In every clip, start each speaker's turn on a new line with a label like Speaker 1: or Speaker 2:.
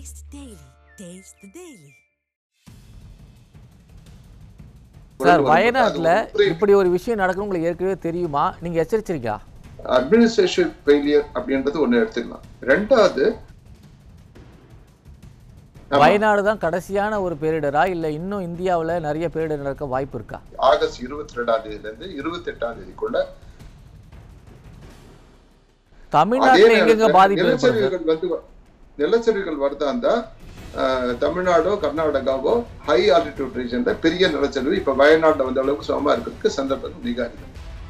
Speaker 1: Taste the Daily. Taste the Daily.
Speaker 2: Sir வயநாட்டில் இப்படி ஒரு விஷயம் நடக்கணும் உங்களுக்கு ஏற்கனவே தெரியுமா நீங்க எச்சரிச்சிருக்கா
Speaker 3: அட்மினிஸ்ட்ரேஷன் ஃபெயிலியர் அப்படின்றது ஒண்ணு எடுத்துக்கலாம் ரெண்டாவது ஆமா.
Speaker 2: வயநாடு தான் கடைசியான ஒரு பேரிடரா இல்ல இன்னும் இந்தியாவுல நிறைய பேரிடர் நடக்க வாய்ப்பு இருக்கா
Speaker 3: ஆகஸ்ட் இருபத்தி ரெண்டாம் தேதியில இருந்து இருபத்தி எட்டாம் தேதிக்குள்ள அதே
Speaker 2: தமிழ்நாட்டுல எங்கெங்க
Speaker 3: நேரத்துல
Speaker 2: பாதிப்பு ஏற்படுது
Speaker 3: நிலச்சரிவுகள் வந்து நிலச்சரிவுகள் வருதா இருந்தா அஹ், தமிழ்நாடோ கர்நாடகாவோ ஹை ஆல்டிடியூட் ரீஜன்ல பெரிய நிலச்சரிவு இப்ப வயநாட்டுல வந்த அளவுக்கு சமமா இருக்கிறதுக்கு சந்தர்ப்பம் மிக அதிகம்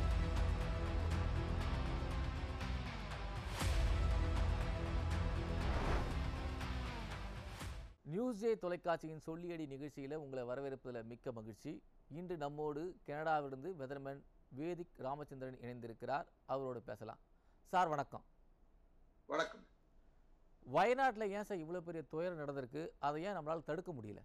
Speaker 2: நியூஸ் ஜே தொலைக்காட்சியின் சொல்லியடி நிகழ்ச்சியில உங்களை வரவேற்பதில் மிக்க மகிழ்ச்சி இன்று நம்மோடு கனடாவிலிருந்து வெதர்மேன் வேதிக் ராமச்சந்திரன் இணைந்திருக்கிறார் அவரோடு பேசலாம் சார் வணக்கம்
Speaker 3: வணக்கம்
Speaker 2: வயநாட்டுல ஏன் சார் இவ்வளவு பெரிய துயரம் நடந்திருக்கு அதை ஏன் நம்மளால தடுக்க முடியல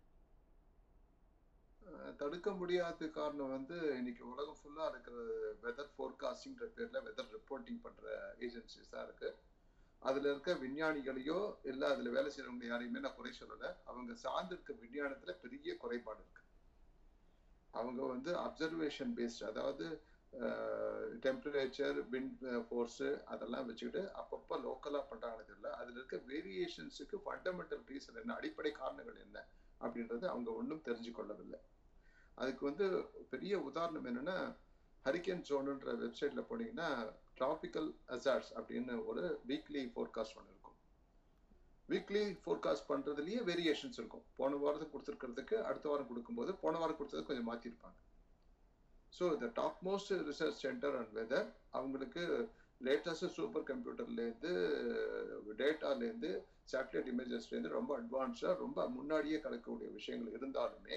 Speaker 3: அஹ், தடுக்க முடியாத காரணம் வந்து இன்னைக்கு உலகம் ஃபுல்லா இருக்கிற வெதர் ஃபோர்காஸ்டிங்ன்ற பேர்ல வெதர் ரிப்போர்ட்டிங் பண்ற ஏஜென்சிஸ் தான் இருக்கு அதுல இருக்க விஞ்ஞானிகளையோ இல்ல அதுல வேலை செய்யறவங்க யாரையுமே நான் குறை சொல்லல அவங்க சார்ந்திருக்க விஞ்ஞானத்துல பெரிய குறைபாடு இருக்கு அவங்க வந்து அப்சர்வேஷன் பேஸ்ட் அதாவது டெம்பரேச்சர் விண்ட் ஃபோர்ஸ் அதெல்லாம் வச்சுக்கிட்டு அப்பப்போ லோக்கலா பண்றாங்க தெரியல அதுல இருக்க வேரியேஷன்ஸுக்கு ஃபண்டமெண்டல் ரீசன் என்ன அடிப்படை காரணங்கள் என்ன அப்படின்றது அவங்க ஒன்றும் தெரிஞ்சு கொள்ளவில்லை அதுக்கு வந்து பெரிய உதாரணம் என்னன்னா ஹரிக்கன் ஜோனுன்ற வெப்சைட்ல போனீங்கன்னா டிராபிக்கல் அசார்ட்ஸ் அப்படின்னு ஒரு வீக்லி ஃபோர்காஸ்ட் ஒன்று இருக்கும் வீக்லி ஃபோர்காஸ்ட் பண்றதுலயே வேரியேஷன்ஸ் இருக்கும் போன வாரத்துக்கு கொடுத்துருக்கிறதுக்கு அடுத்த வாரம் கொடுக்கும்போது போன வாரம் கொடுத்தது கொஞ்சம் மாத்திருப்பாங்க ஸோ இந்த top most research center and weather அவங்களுக்கு லேட்டஸ்ட் சூப்பர் கம்ப்யூட்டர்லேருந்து டேட்டாலேருந்து சேட்டலைட் இமேஜஸ்லேருந்து ரொம்ப அட்வான்ஸாக ரொம்ப முன்னாடியே கலக்கக்கூடிய விஷயங்கள் இருந்தாலுமே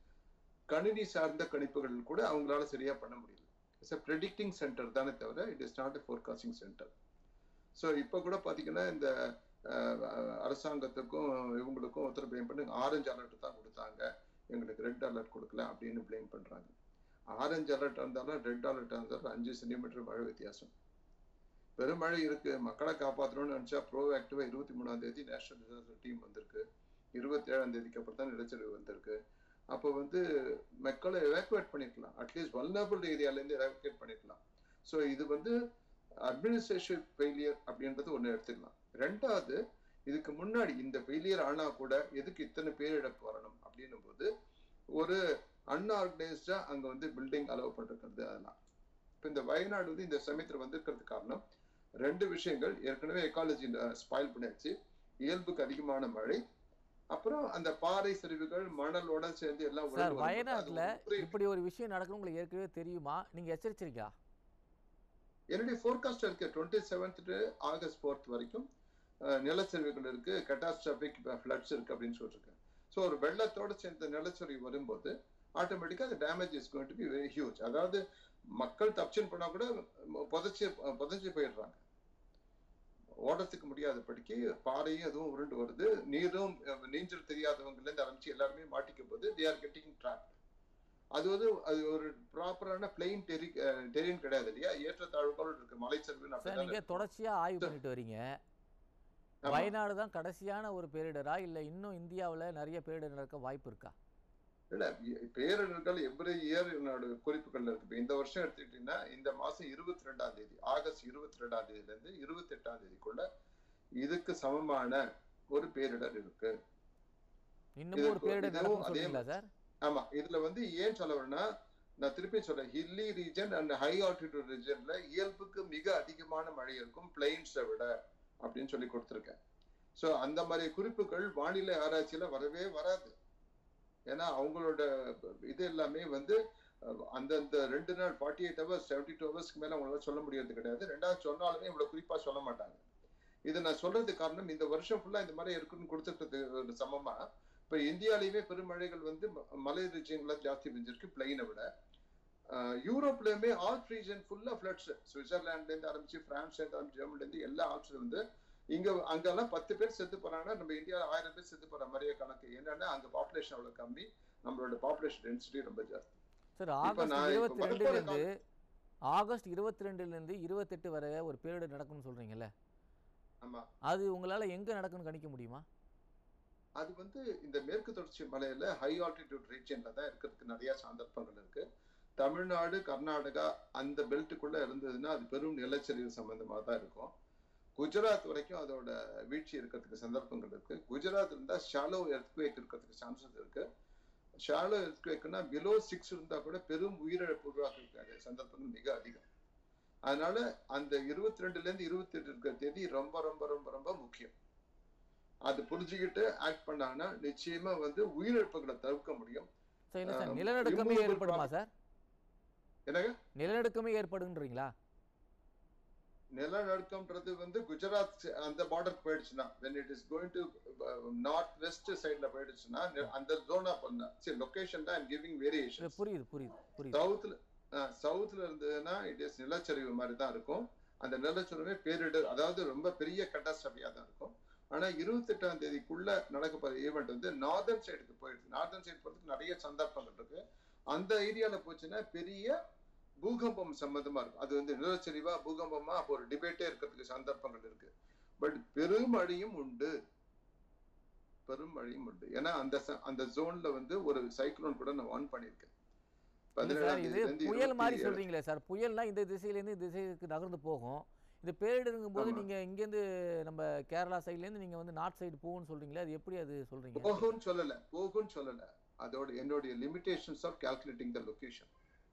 Speaker 3: கணினி சார்ந்த கணிப்புகள் கூட அவங்களால சரியா பண்ண முடியல இட்ஸ் அ ப்ரெடிக்டிங் சென்டர் தானே தவிர it is not a forecasting center so இப்போ கூட பார்த்தீங்கன்னா இந்த அஹ், அரசாங்கத்துக்கும் இவங்களுக்கும் ஒருத்தர் பிளேம் பண்ணி ஆரஞ்சு அலர்ட் தான் கொடுத்தாங்க எங்களுக்கு ரெட் அலர்ட் கொடுக்கல அப்படின்னு பிளேம் பண்றாங்க ஆரஞ்சு அலர்ட் இருந்தாலும் ரெட் அலர்ட் இருந்தாலும் அஞ்சு சென்டிமீட்டர் மழை வித்தியாசம் பெருமழை இருக்கு மக்களை காப்பாற்றணும்னு நினைச்சா ப்ரோஆக்டிவா இருபத்தி மூணாம் தேதி நேஷனல் டிசாஸ்டர் டீம் வந்திருக்கு இருபத்தி ஏழாம் தேதிக்கு அப்புறம் தான் நிலச்சரிவு வந்திருக்கு அப்போ வந்து மக்களை எவாக்குவேட் பண்ணிருக்கலாம் அட்லீஸ்ட் வல்னபிள் ஏரியாலேருந்து எவாக்குவேட் பண்ணிருக்கலாம் ஸோ இது வந்து அட்மினிஸ்ட்ரேஷன் ஃபெயிலியர் அப்படின்றது ஒன்று எடுத்துக்கலாம் ரெண்டாவது இதுக்கு முன்னாடி இந்த ஃபெயிலியர் ஆனா கூட எதுக்கு இத்தனை பேரிழப்பு வரணும் அப்படின்னும் போது ஒரு அன்ஆர்கனைஸ்டா அங்க வந்து பில்டிங் அலோவ் பண்ணிருக்கிறது அதெல்லாம் இப்போ இந்த வயநாடு வந்து இந்த சமயத்தில் வந்திருக்கிறது காரணம் ரெண்டு விஷயங்கள் ஏற்கனவே எக்காலஜி ஸ்பாயில் பண்ணியாச்சு இயல்புக்கு அதிகமான மழை அப்புறம் அந்த பாறை சரிவுகள் மணலோட சேர்ந்து எல்லாம்
Speaker 2: சார்
Speaker 3: உருண்டு வரும்போது அது
Speaker 2: வயநாட்டுல
Speaker 3: ஒரு உரை-
Speaker 2: இப்படி ஒரு விஷயம் நடக்கணும் உங்களுக்கு ஏற்கனவே தெரியுமா நீங்க எச்சரிச்சிருக்கா
Speaker 3: என்னுடைய ஃபோர்காஸ்ட் இருக்கு டுவெண்ட்டி செவன்த் ஆகஸ்ட் ஃபோர்த் வரைக்கும் அஹ், நிலச்சரிவுகள் இருக்கு கட்டாஸ்ட்ராபிக் ஃப்ளட்ஸ் இருக்கு அப்படின்னு சொல்லியிருக்கேன் ஸோ ஒரு வெள்ளத்தோட சேர்ந்த நிலச்சரிவு வரும்போது ஆட்டோமேட்டிக்கா அது damage is going to be very huge அதாவது மக்கள் தப்சன் பண்ணா கூட ம- புதைச்சு புதைச்சு போயிடுறாங்க ஓடத்துக்கு முடியாதபடிக்கு பாறையும் எதுவும் உருண்டு வருது நீரும் அஹ், நீச்சல் தெரியாதவங்கல இருந்து ஆரம்பிச்சு எல்லாருமே மாட்டிக்கும் போது தே ஆர் கெட்டிங் ட்ராப் அது வந்து அது ஒரு ப்ராப்பரான பிளெயின் டெரி டெரின் கிடையாது இல்லையா ஏற்றத்தாழ்வுகள் இருக்கு மலைச்சரிவு
Speaker 2: சார் நீங்க தொடர்ச்சியா ஆய்வு பண்ணிட்டு வரீங்க வயநாடு தான் கடைசியான ஒரு பேரிடரா இல்ல இன்னும் இந்தியாவுல நிறைய பேரிடர் நடக்க வாய்ப்பு இருக்கா
Speaker 3: இல்ல இ- பேரிடர்கள் எவ்ரி இயர் என்னோட குறிப்புகள்ல இருக்கு இப்ப இந்த வருஷம் எடுத்துக்கிட்டீங்கன்னா இந்த மாசம் இருபத்தி ரெண்டாம் தேதி ஆகஸ்ட் இருபத்தி ரெண்டாம் தேதியில இருந்து இருபத்தி எட்டாம் தேதிக்குள்ள இதுக்கு சமமான ஒரு பேரிடர் இருக்கு
Speaker 2: இன்னமும் ஒரு
Speaker 3: இதுக்கு-
Speaker 2: பேரிடர்
Speaker 3: இதுவும்
Speaker 2: நடக்கும்
Speaker 3: அதே
Speaker 2: சொல்றீங்களா சார்
Speaker 3: ஆமா இதுல வந்து ஏன் சொல்ல வரேன்னா நான் திருப்பி சொல்றேன் hilly region and high altitude ரீஜன்ல இயல்புக்கு மிக அதிகமான மழை இருக்கும் பிளைன்ஸை விட அப்படின்னு சொல்லி கொடுத்துருக்கேன் ஸோ அந்த மாதிரி குறிப்புகள் வானிலை ஆராய்ச்சியில வரவே வராது ஏன்னா அவங்களோட இது எல்லாமே வந்து அஹ், அந்தந்த ரெண்டு நாள் forty eight hours seventy two ஹவர்ஸ்க்கு மேல அவங்களால சொல்ல முடியாது கிடையாது ரெண்டாவது சொன்னாலுமே இவ்வளவு குறிப்பா சொல்ல மாட்டாங்க இது நான் சொல்றதுக்கு காரணம் இந்த வருஷம் ஃபுல்லா இந்த மாதிரி இருக்குன்னு கொடுத்துட்டு சமமா இப்ப இந்தியாலயுமே பெருமழைகள் வந்து ம- மலை ரீஜன்ல ஜாஸ்தி பெஞ்சிருக்கு பிளைனை விட அஹ், யூரோப்லயுமே ஆல்ப் ரீஜன் ஃபுல்லா ஃபிளட்ஸ் சுவிட்சர்லாண்ட்ல இருந்து ஆரம்பிச்சு பிரான்ஸ்ல இருந்து ஆரம்பிச்சு ஜெர்மன்ல இருந்து எல்லா ஆல்ப்ஸ்ல வந்து இங்க அங்கெல்லாம் பத்து பேர் செத்து போறாங்கன்னா நம்ம இந்தியால ஆயிரம் பேர் செத்து போற மாதிரியே கணக்கு என்னன்னா அங்க பாப்புலேஷன் அவ்வளவு கம்மி நம்மளோட பாப்புலேஷன் டென்சிட்டி ரொம்ப ஜாஸ்தி
Speaker 2: சார்
Speaker 3: இப்ப
Speaker 2: ஆகஸ்ட்
Speaker 3: நான் இப்ப
Speaker 2: இருபத்தி
Speaker 3: வரப்போற
Speaker 2: ரெண்டுல இருந்து ஆகஸ்ட் இருபத்தி ரெண்டுல இருந்து இருபத்தெட்டு வரை ஒரு பேரிடர் நடக்கும்னு சொல்றீங்கல்ல
Speaker 3: ஆமா
Speaker 2: அது உங்களால எங்க நடக்கும்னு கணிக்க முடியுமா
Speaker 3: அது வந்து இந்த மேற்கு தொடர்ச்சி மலையில ஹை ஆல்டிடியூட் ரீஜன்ல தான் இருக்கிறதுக்கு நிறைய சந்தர்ப்பங்கள் இருக்கு தமிழ்நாடு கர்நாடகா அந்த பெல்ட்டுக்குள்ள இருந்ததுன்னா அது பெரும் நிலச்சரிவு சம்பந்தமா தான் இருக்கும் குஜராத் வரைக்கும் அதோட வீழ்ச்சி இருக்கிறதுக்கு சந்தர்ப்பங்கள் இருக்கு குஜராத் இருந்தா ஷாலோ எர்த்குவேக் இருக்கிறதுக்கு சான்சஸ் இருக்கு ஷாலோ எர்த்குவேக்னா பிலோ சிக்ஸ் இருந்தா கூட பெரும் உயிரிழப்பு உருவாக்குறதுக்கான சந்தர்ப்பங்கள் மிக அதிகம் அதனால அந்த இருபத்தி ரெண்டுல இருந்து இருபத்தி எட்டு இருக்கிற தேதி ரொம்ப ரொம்ப ரொம்ப ரொம்ப முக்கியம் அது புரிஞ்சுக்கிட்டு ஆக்ட் பண்ணாங்கன்னா நிச்சயமா வந்து உயிரிழப்புகளை தவிர்க்க முடியும்
Speaker 2: சார் இல்லை சார்
Speaker 3: ஆஹ்,
Speaker 2: நிலநடுக்கமே
Speaker 3: immovable
Speaker 2: ஏற்படுமா சார்
Speaker 3: என்னங்க
Speaker 2: நிலநடுக்கமே ஏற்படுன்றீங்களா
Speaker 3: நிலநடுக்கம்ன்றது வந்து குஜராத் ச- அந்த பார்டர் போயிடுச்சுன்னா when it is going to north west சைட்ல போயிடுச்சுன்னா நி- அந்த ஜோனா பண்ண சரி லொகேஷன் தான் கிவிங்
Speaker 2: இது
Speaker 3: வேரியேஷன்
Speaker 2: புரியுது புரியுது புரியுது
Speaker 3: சவுத்ல சவுத்ல இருந்ததுன்னா இட் இஸ் நிலச்சரிவு மாதிரி தான் இருக்கும் அந்த நிலச்சரிவே பேரிடர் அதாவது ரொம்ப பெரிய கட்டாஸ்ட்ரபியா தான் இருக்கும் ஆனா இருபத்தெட்டாம் தேதிக்குள்ள நடக்க போற ஈவெண்ட் வந்து நார்தர்ன் சைடுக்கு போயிடுது நார்தர்ன் சைடு போறதுக்கு நிறைய சந்தர்ப்பங்கள் இருக்கு அந்த ஏரியால போச்சுன்னா பெரிய பூகம்பம் சம்பந்தமா இருக்கும் அது வந்து நிலச்சரிவா பூகம்பமா அப்போ ஒரு டிபேட்டே இருக்கிறதுக்கு சந்தர்ப்பங்கள் இருக்கு பட் பெருமழையும் உண்டு பெருமழையும் உண்டு ஏன்னா அந்த ச- அந்த ஜோன்ல வந்து ஒரு சைக்ளோன் கூட நான் ஆன் பண்ணியிருக்கேன்
Speaker 2: இல்ல சார்
Speaker 3: பதினேழாம்
Speaker 2: இது
Speaker 3: தேதியில இருந்து
Speaker 2: புயல் மாதிரி
Speaker 3: இருபத்தி ஏழு-
Speaker 2: சொல்றீங்களே சார் புயல்னா இந்த திசையிலேருந்து இந்த திசைக்கு நகர்ந்து போகும் இது பேரிடருங்கும் போது
Speaker 3: ஆமா.
Speaker 2: நீங்க இங்கேருந்து நம்ம கேரளா சைட்லேருந்து நீங்க வந்து நார்த் சைடு போகும்னு சொல்றீங்களே அது எப்படி அது சொல்றீங்க
Speaker 3: போகும்னு சொல்லல போகும்னு சொல்லல அதோட என்னுடைய limitations of calculating the location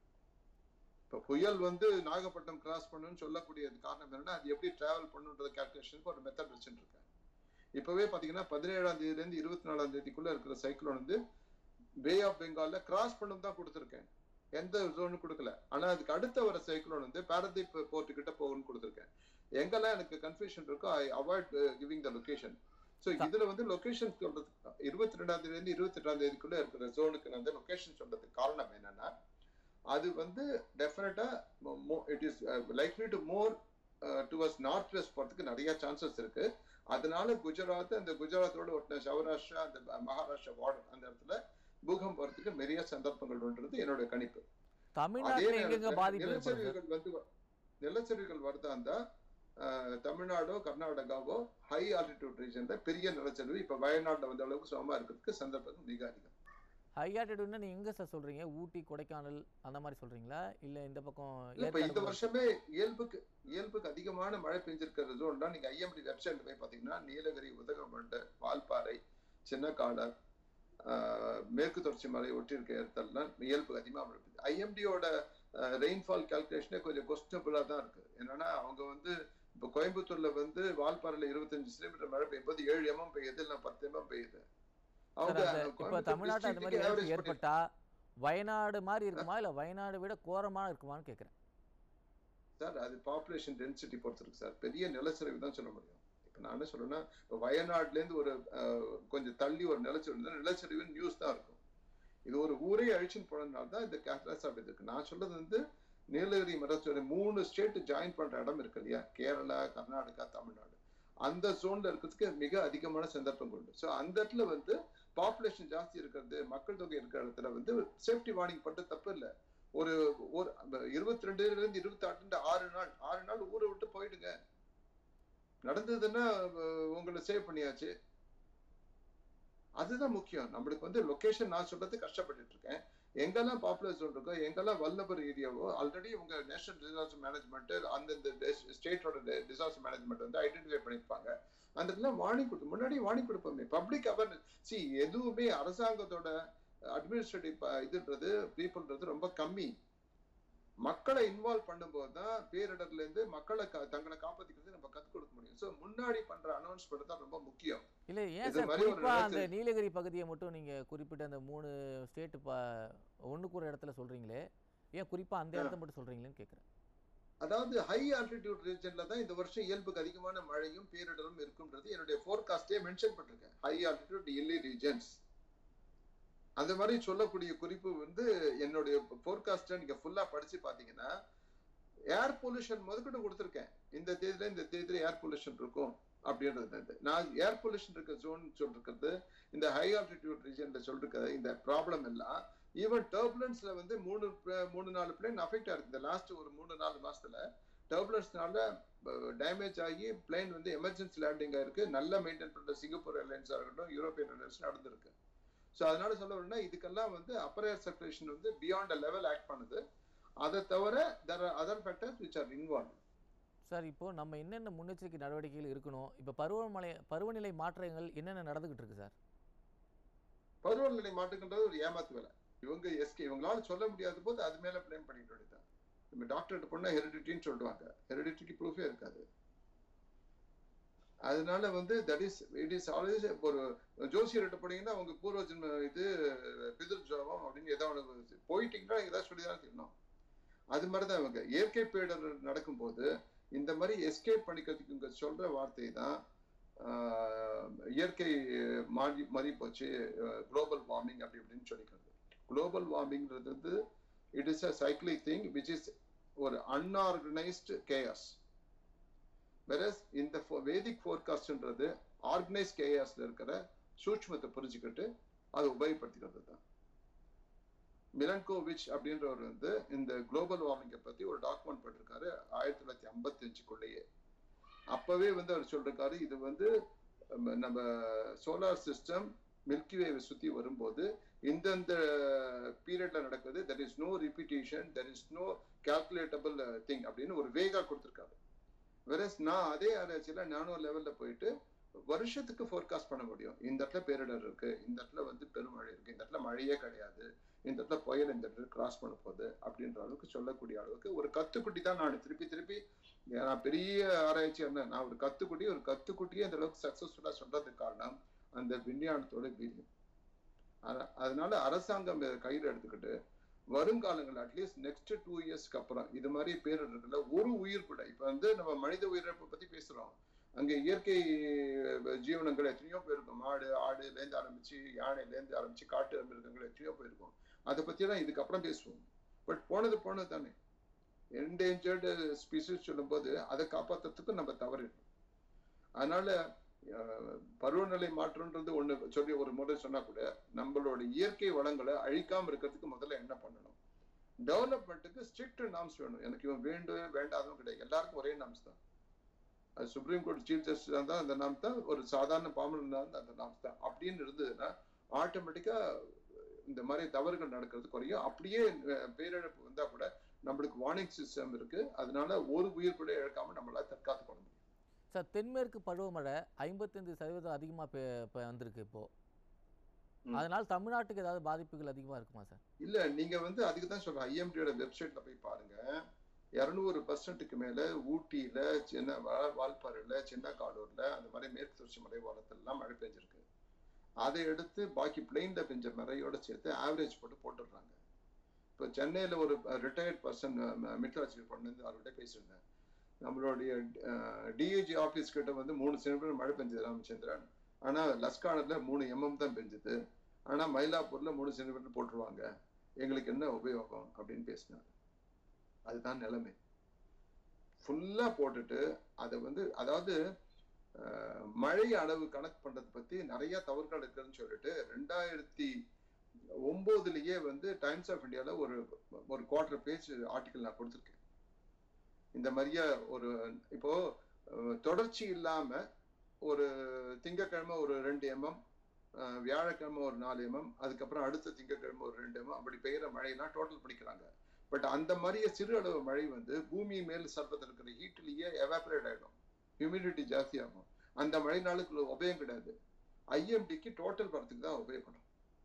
Speaker 3: இப்ப புயல் வந்து நாகப்பட்டினம் கிராஸ் பண்ணணும்னு சொல்லக்கூடிய காரணம் என்னன்னா அது எப்படி டிராவல் பண்ணுன்றது கால்குலேஷனுக்கு ஒரு மெத்தட் வச்சுட்டு இருக்கேன் இப்பவே பாத்தீங்கன்னா பதினேழாம் தேதியில இருந்து இருபத்தி நாலாம் தேதிக்குள்ள இருக்கிற சைக்ளோன் வந்து பே ஆஃப் பெங்கால்ல கிராஸ் பண்ணும் தான் கொடுத்துருக்கேன் எந்த ஜோனும் கொடுக்கல ஆனா அதுக்கு அடுத்த வர சைக்ளோன் வந்து பாரதீப் போர்ட் கிட்ட போகும்னு கொடுத்துருக்கேன் எங்கெல்லாம் எனக்கு கன்ஃபியூஷன் இருக்கோ I avoid giving the location so இதுல வந்து லொகேஷன் சொல்றதுக்கு இருபத்தி ரெண்டாம் தேதி இருந்து இருபத்தி எட்டாம் தேதிக்குள்ள இருக்கிற ஜோனுக்கு நான் வந்து லொகேஷன் சொல்றதுக்கு காரணம் என்னன்னா அது வந்து டெஃபினட்டா it is likely to more towards north west போறதுக்கு நிறைய சான்சஸ் இருக்கு அதனால குஜராத் அந்த குஜராத்தோட ஒட்டின சௌராஷ்டிரா அந்த மகாராஷ்டிரா பார்டர் அந்த இடத்துல பூகம் போறதுக்கு நிறைய சந்தர்ப்பங்கள்ன்றது என்னோட கணிப்பு அதே
Speaker 2: தமிழ்நாட்டுல எங்கெங்க
Speaker 3: நேரத்துல
Speaker 2: பாதிப்பு ஏற்படும் சார்
Speaker 3: நிலச்சரிவுகள் வந்து வ- நிலச்சரிவுகள் வருதா இருந்தா அஹ், தமிழ்நாடோ கர்நாடகாவோ ஹை ஆல்டிடியூட் ரீஜன்ல பெரிய நிலச்சரிவு இப்ப வயநாட்டுல வந்த அளவுக்கு சமமா இருக்கிறதுக்கு சந்தர்ப்பம் மிக அதிகம்
Speaker 2: ஹை ஆல்டிடியூட்னா நீங்க எங்க சார் சொல்றீங்க ஊட்டி கொடைக்கானல் அந்த மாதிரி சொல்றீங்களா இல்ல இந்த பக்கம்
Speaker 3: இல்ல இப்ப
Speaker 2: ஏற்காடு
Speaker 3: இந்த
Speaker 2: பக்கம்?
Speaker 3: வருஷமே இயல்புக்கு இயல்புக்கு அதிகமான மழை பெஞ்சிருக்கிற ஜோன் தான் நீங்க ஐஎம்டி வெப்சைட்ல போய் பாத்தீங்கன்னா நீலகிரி உதகமண்டை வால்பாறை சின்னக்காடர் ஆஹ், மேற்கு தொடர்ச்சி மலை ஒட்டி இருக்க இடத்துலலாம் இயல்புக்கு அதிகமா மழை பெய்யுது ஐஎம்டியோட ரெயின்ஃபால் கால்குலேஷனே கொஞ்சம் கொஸ்டபிளா தான் இருக்கு என்னன்னா அவங்க வந்து இப்ப கோயம்புத்தூர்ல வந்து வால்பாறையில இருபத்தஞ்சு சென்டிமீட்டர் மழை பெய்யும் போது ஏழு எம்எம் பெய்யுது இல்ல பத்து எம்எம் பெய்யுது
Speaker 2: சார் அந்த இப்ப
Speaker 3: கோயம்புத்தூர்
Speaker 2: தமிழ்நாட்டுல அந்த மாதிரி
Speaker 3: district-க்கு
Speaker 2: இழப்பு
Speaker 3: average பண்ணி-
Speaker 2: ஏற்பட்டா வயநாடு மாதிரி இருக்குமா இல்ல வயநாடு விட கோரமா இருக்குமான்னு கேக்குறேன்
Speaker 3: சார் அது பாப்புலேஷன் டென்சிட்டி பொறுத்து இருக்கு சார் பெரிய நிலச்சரிவு தான் சொல்ல முடியும் இப்போ நான் என்ன சொல்றேன்னா இப்போ வயநாட்டுல இருந்து ஒரு அஹ், கொஞ்சம் தள்ளி ஒரு நிலச்சரிவு இருந்தா நிலச்சரிவு நியூஸ் தான் இருக்கும் இது ஒரு ஊரே அழிச்சுன்னு போனதுனால தான் இந்த கேட்ராஸ் அப்படி இருக்கு நான் சொல்றது வந்து நீலகிரி மரச்சோட மூணு ஸ்டேட் ஜாயின் பண்ற இடம் இருக்கு இல்லையா கேரளா கர்நாடகா தமிழ்நாடு அந்த ஜோன்ல இருக்கிறதுக்கு மிக அதிகமான சந்தர்ப்பங்கள் உண்டு ஸோ அந்த இடத்துல வந்து பாப்புலேஷன் ஜாஸ்தி இருக்கிறது மக்கள் தொகை இருக்கிற இடத்துல வந்து சேஃப்டி வார்னிங் பண்றது தப்பு இல்லை ஒரு ஒரு இருபத்தி ரெண்டுல இருந்து இருபத்தி ஆண்டு ஆறு நாள் ஆறு நாள் ஊரை விட்டு போயிடுங்க நடந்ததுன்னா அஹ், உங்களை சேவ் பண்ணியாச்சு அதுதான் முக்கியம் நம்மளுக்கு வந்து லொகேஷன் நான் சொல்றது கஷ்டப்பட்டுட்டு இருக்கேன் எங்கெல்லாம் பாப்புலர் ஜோன் இருக்கோ எங்கெல்லாம் வல்லபர் ஏரியாவோ ஆல்ரெடி உங்க நேஷனல் டிசாஸ்டர் மேனேஜ்மெண்ட் அந்தந்த ஸ்டேட்டோட டிசாஸ்டர் மேனேஜ்மெண்ட் வந்து ஐடென்டிஃபை பண்ணிருப்பாங்க அந்த இடத்துல வார்னிங் கொடுத்து முன்னாடி வார்னிங் கொடுப்போமே பப்ளிக் அவேர்னஸ் சி எதுவுமே அரசாங்கத்தோட அட்மினிஸ்ட்ரேட்டிவ் இதுன்றது பீப்புள்ன்றது ரொம்ப கம்மி மக்களை இன்வால்வ் பண்ணும்போது தான் பேரிடர்ல இருந்து மக்களை கா- தங்களை காப்பாத்திக்கிறது நம்ம கத்துக் கொடுக்க முடியும் சோ முன்னாடி பண்ற அனௌன்ஸ்மெண்ட் தான் ரொம்ப முக்கியம்
Speaker 2: இல்ல ஏன்
Speaker 3: இது
Speaker 2: சார்
Speaker 3: மாதிரி ஒரு
Speaker 2: குறிப்பா அந்த
Speaker 3: நிலச்சரிவு-
Speaker 2: நீலகிரி பகுதியை மட்டும் நீங்க குறிப்பிட்ட அந்த மூணு ஸ்டேட் ஒண்ணுக்கு ஒரு இடத்துல சொல்றீங்களே ஏன் குறிப்பா அந்த
Speaker 3: ஆ.
Speaker 2: இடத்த மட்டும் சொல்றீங்களேன்னு கேக்குறேன்
Speaker 3: அதாவது ஹை ஆல்டிடியூட் ரீஜன்ல தான் இந்த வருஷம் இயல்புக்கு அதிகமான மழையும் பேரிடரும் இருக்கும்ன்றது என்னுடைய ஃபோர்காஸ்டே மென்ஷன் பண்ணிருக்கேன் ஹை ஆல்டிடியூட் இல்லி ரீஜன்ஸ் அந்த மாதிரி சொல்லக்கூடிய குறிப்பு வந்து என்னுடைய ஃபோர்காஸ்ட்டை நீங்க ஃபுல்லா படிச்சு பாத்தீங்கன்னா ஏர் பொல்யூஷன் முதற்கொண்டு கொடுத்துருக்கேன் இந்த தேதியில இந்த தேதியில ஏர் பொல்யூஷன் இருக்கும் அப்படின்றது வந்து நான் ஏர் பொல்யூஷன் இருக்க ஜோன் சொல்லிருக்கிறது இந்த ஹை ஆல்டிடியூட் ரீஜன்ல சொல்லிருக்கிறது இந்த ப்ராப்ளம் எல்லாம் ஈவன் டர்புலன்ஸ்ல வந்து மூணு pla- மூணு நாலு பிளேன் அஃபெக்ட் ஆயிருக்கு இந்த லாஸ்ட் ஒரு மூணு நாலு மாசத்துல டர்புலன்ஸ்னால டேமேஜ் ஆகி பிளேன் வந்து எமர்ஜென்சி லேண்டிங் ஆயிருக்கு நல்லா மெயின்டைன் பண்ற சிங்கப்பூர் ஏர்லைன்ஸாக இருக்கட்டும் யூரோப்பியன் ஏர்லைன்ஸ் நடந்திருக்கு ஸோ அதனால சொல்ல வரணும்னா இதுக்கெல்லாம் வந்து அப்பர் ஏர் சர்க்குலேஷன் வந்து பியாண்ட் அ லெவல் ஆக்ட் பண்ணுது அதை தவிர there are other factors which are involve
Speaker 2: sir இப்போ நம்ம என்னென்ன முன்னெச்சரிக்கை நடவடிக்கைகள் இருக்கணும் இப்போ பருவமழை பருவநிலை மாற்றங்கள் என்னென்ன நடந்துகிட்டு இருக்கு சார்
Speaker 3: பருவநிலை மாட்டுக்கின்றது ஒரு ஏமாத்து வேலை இவங்க எஸ்கே இவங்களால சொல்ல முடியாத போது அது மேல பிளேம் பண்ணிட்டு வேண்டியதுதான் நம்ம டாக்டர்கிட்ட போனா ஹெரிடிட்டின்னு சொல்லுவாங்க ஹெரிடிட்டி ப்ரூஃபே இருக்காது அதனால வந்து that is it is always ஒரு ஜோசியர்கிட்ட போனீங்கன்னா அவங்க பூர்வ ஜென்ம இது பிதிர் ஜோபம் அப்படின்னு ஏதாவது போயிட்டீங்கன்னா ஏதாவது சொல்லி தான் தெரியணும் அது மாதிரி தான் இவங்க இயற்கை பேடர் நடக்கும்போது இந்த மாதிரி எஸ்கேப் பண்ணிக்கிறதுக்கு இவங்க சொல்ற வார்த்தை தான் ஆஹ், இயற்கை மாறி மாறி போச்சு குளோபல் வார்மிங் அப்படி இப்படின்னு சொல்லிக்கிறது குளோபல் வார்மிங்கிறது வந்து it is a cyclic thing which is ஒரு அன்ஆர்கனைஸ்டு கேஎஸ் வெரஸ் இந்த வேதிக் ஃபோர்காஸ்ட்ன்றது ஆர்கனைஸ் கேஎஸ்ல இருக்கிற சூட்ச்மத்தை புரிஞ்சுக்கிட்டு அதை உபயோகப்படுத்திக்கிறது தான் மிலன்கோவிச் அப்படின்றவர் வந்து இந்த குளோபல் வார்மிங்கை பத்தி ஒரு டாக்குமெண்ட் போட்டிருக்காரு ஆயிரத்தி தொள்ளாயிரத்தி ஐம்பத்தி அஞ்சுக்குள்ளேயே அப்பவே வந்து அவர் சொல்றாரு இது வந்து நம்ம- நம்ம சோலார் சிஸ்டம் மில்கி வேவை சுத்தி வரும்போது இந்தந்த பீரியட்ல நடக்குது there is no repetition there is no calculatable thing அப்படின்னு ஒரு வேகா கொடுத்துருக்காரு வெரஸ் நான் அதே ஆராய்ச்சியில நானோ லெவல்ல போயிட்டு வருஷத்துக்கு ஃபோர்காஸ்ட் பண்ண முடியும் இந்த இடத்துல பேரிடர் இருக்கு இந்த இடத்துல வந்து பெருமழை இருக்கு இந்த இடத்துல மழையே கிடையாது இந்த இடத்துல புயல் இந்த இடத்துல கிராஸ் பண்ண போகுது அப்படின்ற அளவுக்கு சொல்லக்கூடிய அளவுக்கு ஒரு கத்துக்குட்டி தான் நான் திருப்பி திருப்பி நான் பெரிய ஆராய்ச்சி என்ன நான் ஒரு கத்துக்குட்டி ஒரு கத்துக்குட்டியே இந்த அளவுக்கு சக்சஸ்ஃபுல்லா சொல்றதுக்கு காரணம் அந்த விஞ்ஞானத்தோட வீரியம் அத- அதனால அரசாங்கம் இதை கையில் எடுத்துக்கிட்டு வருங்காலங்கள் அட்லீஸ்ட் நெக்ஸ்ட் டூ இயர்ஸ்க்கு அப்புறம் இது மாதிரி பேரிடர்ல ஒரு உயிர் கூட இப்ப வந்து நம்ம மனித உயிரிழப்பை பத்தி பேசுறோம் அங்க இயற்கை அஹ், ஜீவனங்கள் எத்தனையோ போயிருக்கும் மாடு ஆடுல இருந்து ஆரம்பிச்சு யானையில இருந்து ஆரம்பிச்சு காட்டு மிருகங்கள் எத்தனையோ போயிருக்கும் அதை பத்தி எல்லாம் இதுக்கப்புறம் பேசுவோம் பட் போனது போனது தானே என்டேஞ்சர்டு ஸ்பீசிஸ் சொல்லும்போது அதை காப்பாத்துறதுக்கு நம்ம தவறிடும் அதனால அஹ், பருவநிலை மாற்றம்ன்றது ஒண்ணு சொல்லி ஒரு முறை சொன்னா கூட நம்மளோட இயற்கை வளங்களை அழிக்காம இருக்கிறதுக்கு முதல்ல என்ன பண்ணணும் டெவலப்மெண்ட்டுக்கு ஸ்ட்ரிக்ட் நாம்ஸ் வேணும் எனக்கு இவன் வேண்டும் வேண்டாதவன் கிடையாது எல்லாருக்கும் ஒரே நாம்ஸ் தான் அது சுப்ரீம் கோர்ட் சீஃப் ஜஸ்டிஸ் தான் அந்த நாம்ஸ் தான் ஒரு சாதாரண பாமரன் தான் அந்த நாம்ஸ் தான் அப்படின்னு இருந்ததுன்னா ஆட்டோமேட்டிக்கா இந்த மாதிரி தவறுகள் நடக்கிறது குறையும் அப்படியே அஹ், பேரிழப்பு வந்தா கூட நம்மளுக்கு வார்னிங் சிஸ்டம் இருக்கு அதனால ஒரு உயிர் கூட இழக்காம நம்மளால தற்காத்துக் கொள்ள முடியும்
Speaker 2: சார் தென்மேற்கு பருவமழை ஐம்பத்தைந்து சதவீதம் அதிகமாக இப்போ வந்திருக்கு இப்போ
Speaker 3: ம்.
Speaker 2: அதனால தமிழ்நாட்டுக்கு ஏதாவது பாதிப்புகள் அதிகமாக இருக்குமா சார்
Speaker 3: இல்ல நீங்க வந்து அதுக்கு தான் சொல்றேன் ஐஎம்டியோட வெப்சைட்ல போய் பாருங்க இருநூறு பர்சன்ட்டுக்கு மேல ஊட்டியில சின்ன வா- வால்பாறையில சின்ன காடூர்ல அந்த மாதிரி மேற்கு தொடர்ச்சி மலைவாரத்துல எல்லாம் மழை பெஞ்சிருக்கு அதை எடுத்து பாக்கி பிளெயின்ல பெஞ்ச மழையோட சேர்த்து ஆவரேஜ் போட்டு போட்டுடுறாங்க இப்போ சென்னையில ஒரு ரிட்டையர்ட் பர்சன் மெட்ராலஜிக்கல் பண்ணி அவர்கிட்ட பேசியிருந்தேன் நம்மளுடைய டிஏஜி ஆபீஸ் கிட்ட வந்து மூணு சென்டிமீட்டர் மழை பெஞ்சது ராமச்சந்திரன் ஆனா லஸ்கானத்துல மூணு எம்எம் தான் பெஞ்சது ஆனா மயிலாப்பூர்ல மூணு சென்டிமீட்டர் போட்டுருவாங்க எங்களுக்கு என்ன உபயோகம் அப்படின்னு பேசினார் அதுதான் நிலைமை ஃபுல்லா போட்டுட்டு அதை வந்து அதாவது அஹ், மழை அளவு கணக்கு பண்றதை பத்தி நிறைய தவறுகள் இருக்குன்னு சொல்லிட்டு ரெண்டாயிரத்தி ஒன்பதுலயே வந்து டைம்ஸ் ஆஃப் இந்தியால ஒரு ஒரு குவார்டர் பேஜ் ஆர்டிக்கல் நான் கொடுத்துருக்கேன் இந்த மாதிரியே ஒரு இப்போ அஹ், தொடர்ச்சி இல்லாம ஒரு திங்கக்கிழமை ஒரு ரெண்டு எம்எம் வியாழக்கிழமை ஒரு நாலு எம்எம் அதுக்கப்புறம் அடுத்த திங்கக்கிழமை ஒரு ரெண்டு எம்எம் அப்படி பெய்யுற மழையெல்லாம் டோட்டல் பண்ணிக்கிறாங்க பட் அந்த மாதிரியே சிறு அளவு மழை வந்து பூமி மேல் சர்ப்பத்தில் இருக்கிற ஹீட்லயே எவாபரேட் ஆயிடும் ஹியூமிடிட்டி ஜாஸ்தி ஆகும் அந்த மழை நாளுக்கு உபயம் கிடையாது ஐஎம்டிக்கு டோட்டல் வரத்துக்கு தான் உபயோகப்படும்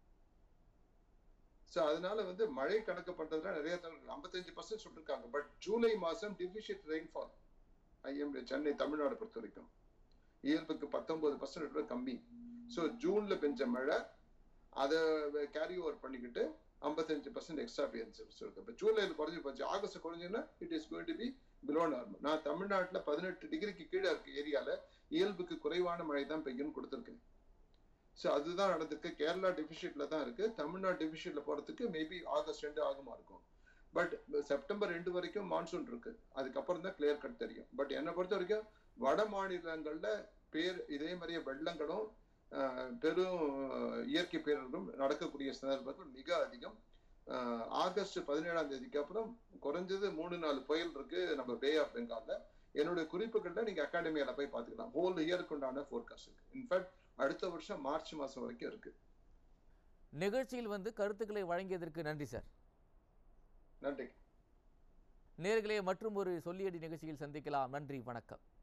Speaker 3: ஸோ அதனால வந்து மழை கணக்கு பண்றதுல நிறைய ஐம்பத்தஞ்சு பர்சன்ட் சொல்லிருக்காங்க பட் ஜூலை மாசம் deficit rainfall IMD Chennai Tamil Nadu பொறுத்த வரைக்கும் இயல்புக்கு பத்தொன்பது பர்சன்ட் கம்மி ஸோ ஜூன்ல பெஞ்ச மழை அதை கேரி ஓவர் பண்ணிக்கிட்டு ஐம்பத்தஞ்சு பர்சன்ட் எக்ஸ்ட்ரா பெயர்ஸ் இருக்கு இப்போ ஜூலையில் குறைஞ்சி போச்சு ஆகஸ்ட் குறைஞ்சுன்னா it is going to be below normal நான் தமிழ்நாட்டில் பதினெட்டு டிகிரிக்கு கீழே இருக்க ஏரியால இயல்புக்கு குறைவான மழை தான் பெய்யும்னு கொடுத்துருக்கேன் ஸோ அதுதான் நடந்திருக்கு கேரளா டெபிஷிட்ல தான் இருக்கு தமிழ்நாடு டெபிஷிட்ல போறதுக்கு மேபி ஆகஸ்ட் ரெண்டு ஆகுமா இருக்கும் பட் செப்டம்பர் ரெண்டு வரைக்கும் மான்சூன் இருக்கு அதுக்கப்புறம் தான் கிளியர் கட் தெரியும் பட் என்னை பொறுத்த வரைக்கும் வட மாநிலங்கள்ல பேர் இதே மாதிரியே வெள்ளங்களும் ஆஹ், பெரும் ஆஹ், இயற்கை பேரிடரும் நடக்கக்கூடிய சந்தர்ப்பங்கள் மிக அதிகம் ஆஹ், ஆகஸ்ட் பதினேழாம் தேதிக்கு அப்புறம் குறைஞ்சது மூணு நாலு புயல் இருக்கு நம்ம பே ஆஃப் பெங்கால்ல என்னுடைய குறிப்புகள்ல நீங்க அகாடமியில போய் பாத்துக்கலாம் ஹோல் இயருக்கு உண்டான ஃபோர்காஸ்ட் இருக்கு இன்ஃபேக்ட் அடுத்த வருஷம் மார்ச் மாசம் வரைக்கும் இருக்கு
Speaker 2: நிகழ்ச்சியில் வந்து கருத்துக்களை வழங்கியதற்கு நன்றி சார்
Speaker 3: நன்றி
Speaker 2: நேர்களே மற்றும் ஒரு சொல்லியடி நிகழ்ச்சியில் சந்திக்கலாம் நன்றி வணக்கம்